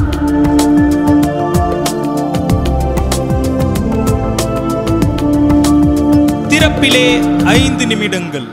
திறப்பிலே ஐந்து நிமிடங்கள்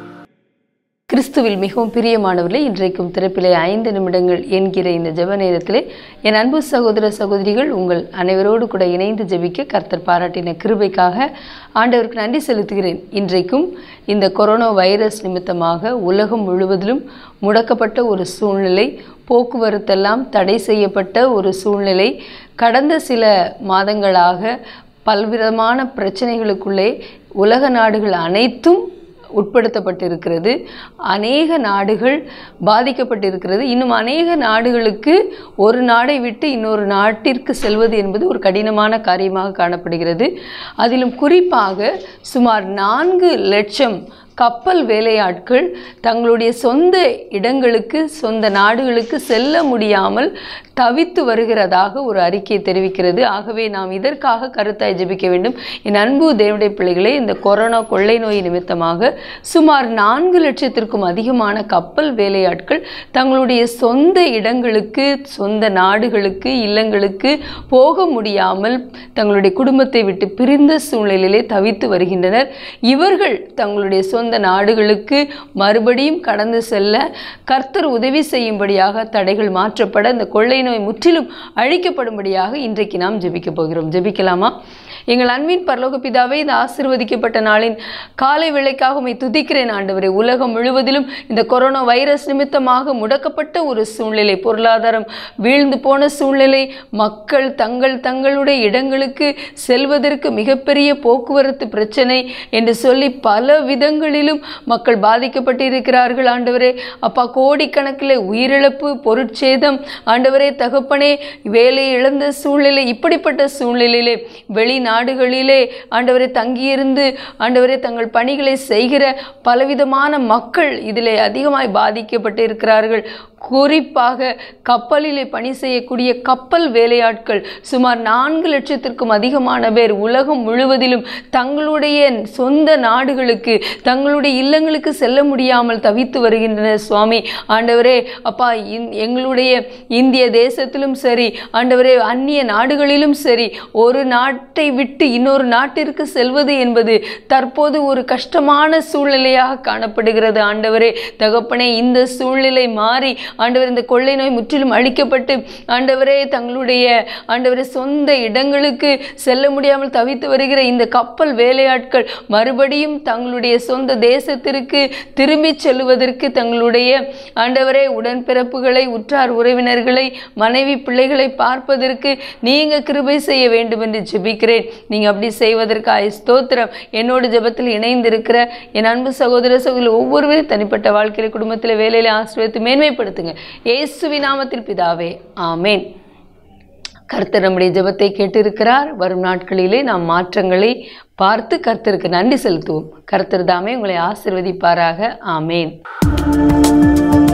கிறிஸ்துவில் மிகவும் பிரியமானவர்களே இன்றைக்கும் திறப்பிலே ஐந்து நிமிடங்கள் என்கிற இந்த ஜெப நேரத்திலே என் அன்பு சகோதர சகோதரிகள் உங்கள் அனைவரோடு கூட இணைந்து ஜெபிக்க கர்த்தர் பாராட்டின கிருபைக்காக ஆண்டவருக்கு நன்றி செலுத்துகிறேன் இன்றைக்கும் இந்த கொரோனா வைரஸ் நிமித்தமாக உலகம் முழுவதிலும் முடக்கப்பட்ட ஒரு சூழ்நிலை போக்குவரத்தெல்லாம் தடை செய்யப்பட்ட ஒரு சூழ்நிலை கடந்த சில மாதங்களாக பல்விதமான பிரச்சனைகளுக்குள்ளே உலக நாடுகள் அனைத்தும் உட்படுத்தப்பட்டிருக்கிறது அநேக நாடுகள் பாதிக்கப்பட்டிருக்கிறது இன்னும் அநேக நாடுகளுக்கு ஒரு நாடை விட்டு இன்னொரு நாட்டிற்கு செல்வது என்பது ஒரு கடினமான காரியமாக காணப்படுகிறது அதிலும் குறிப்பாக சுமார் நான்கு லட்சம் கப்பல் வேலையாட்கள் தங்களுடைய சொந்த இடங்களுக்கு சொந்த நாடுகளுக்கு செல்ல முடியாமல் தவித்து வருகிறதாக ஒரு அறிக்கை தெரிவிக்கிறது ஆகவே நாம் இதற்காக கருத்தாய் ஜெபிக்க வேண்டும் என் அன்பு தேவனுடைய பிள்ளைகளே இந்த கொரோனா கொள்ளை நோய் நிமித்தமாக சுமார் நான்கு லட்சத்திற்கும் அதிகமான கப்பல் வேலையாட்கள் தங்களுடைய சொந்த இடங்களுக்கு சொந்த நாடுகளுக்கு இல்லங்களுக்கு போக முடியாமல் தங்களுடைய குடும்பத்தை விட்டு பிரிந்த சூழ்நிலையிலே தவித்து வருகின்றனர் இவர்கள் தங்களுடைய சொந்த நாடுகளுக்கு மறுபடியும் கடந்து செல்ல கர்த்தர் உதவி செய்யும்படியாக தடைகள் மாற்றப்பட இந்த கொள்ளை நோய் முற்றிலும் அழிக்கப்படும்படியாக இன்றைக்கு நாம் ஜெபிக்க போகிறோம் ஜெபிக்கலாமா எங்கள் அன்பின் பரலோக பிதாவே இந்த ஆசீர்வதிக்கப்பட்ட நாளின் காலை வேளைக்காக உம்மை துதிக்கிறேன் ஆண்டவரே உலகம் முழுவதிலும் இந்த கொரோனா வைரஸ் நிமித்தமாக முடக்கப்பட்ட ஒரு சூழ்நிலை பொருளாதாரம் வீழ்ந்து போன சூழ்நிலை மக்கள் தங்கள் தங்களுடைய இடங்களுக்கு செல்வதற்கு மிகப்பெரிய போக்குவரத்து பிரச்சனை என்று சொல்லி பல விதங்களிலும் மக்கள் பாதிக்கப்பட்டிருக்கிறார்கள் ஆண்டவரே அப்பா கோடிக்கணக்கில் உயிரிழப்பு பொருட்சேதம் ஆண்டவரே தகப்பனே வேலை இழந்த சூழ்நிலை இப்படிப்பட்ட சூழ்நிலையிலே வெளிநாடுகளிலே ஆண்டவரே தங்கியிருந்து ஆண்டவரே தங்கள் பணிகளை செய்கிற பலவிதமான மக்கள் இதிலே அதிகமாய் பாதிக்கப்பட்டு இருக்கிறார்கள் குறிப்பாக கப்பலிலே பணி செய்யக்கூடிய கப்பல் வேலையாட்கள் சுமார் நான்கு லட்சத்திற்கும் அதிகமான பேர் உலகம் முழுவதிலும் தங்களுடைய சொந்த நாடுகளுக்கு தங்களுடைய இல்லங்களுக்கு செல்ல முடியாமல் தவித்து வருகின்றனர் சுவாமி ஆண்டவரே அப்பா இந்- எங்களுடைய இந்திய தேசத்திலும் சரி ஆண்டவரே அந்நிய நாடுகளிலும் சரி ஒரு நாட்டை விட்டு இன்னொரு நாட்டிற்கு செல்வது என்பது தற்போது ஒரு கஷ்டமான சூழ்நிலையாக காணப்படுகிறது ஆண்டவரே தகப்பனே இந்த சூழ்நிலை மாறி ஆண்டவர் இந்த கொள்ளை நோய் முற்றிலும் அழிக்கப்பட்டு ஆண்டவரே தங்களுடைய ஆண்டவரே சொந்த இடங்களுக்கு செல்ல முடியாமல் தவித்து வருகிற இந்த கப்பல் வேலையாட்கள் மறுபடியும் தங்களுடைய சொந்த தேசத்திற்கு திரும்பிச் செல்வதற்கு தங்களுடைய ஆண்டவரே உடன்பிறப்புகளை உற்றார் உறவினர்களை மனைவி பிள்ளைகளை பார்ப்பதற்கு நீங்க கிருபை செய்ய வேண்டும் என்று ஜெபிக்கிறேன் நீங்க அப்படி செய்வதற்காக ஸ்தோத்திரம் என்னோடு ஜெபத்தில் இணைந்திருக்கிற என் அன்பு சகோதர சகோதரி ஒவ்வொருவரும் தனிப்பட்ட வாழ்க்கையில குடும்பத்தில் வேலையில ஆசிரியத்து மேன்மைப்படுத்துங்க இயேசுவி நாமத்தில் பிதாவே ஆமேன் கர்த்தர் நம்முடைய ஜெபத்தை கேட்டிருக்கிறார் வரும் நாட்களிலே நாம் மாற்றங்களை பார்த்து கர்த்தருக்கு நன்றி செலுத்துவோம் கர்த்தர் தாமே உங்களை ஆசிர்வதிப்பாராக ஆமேன்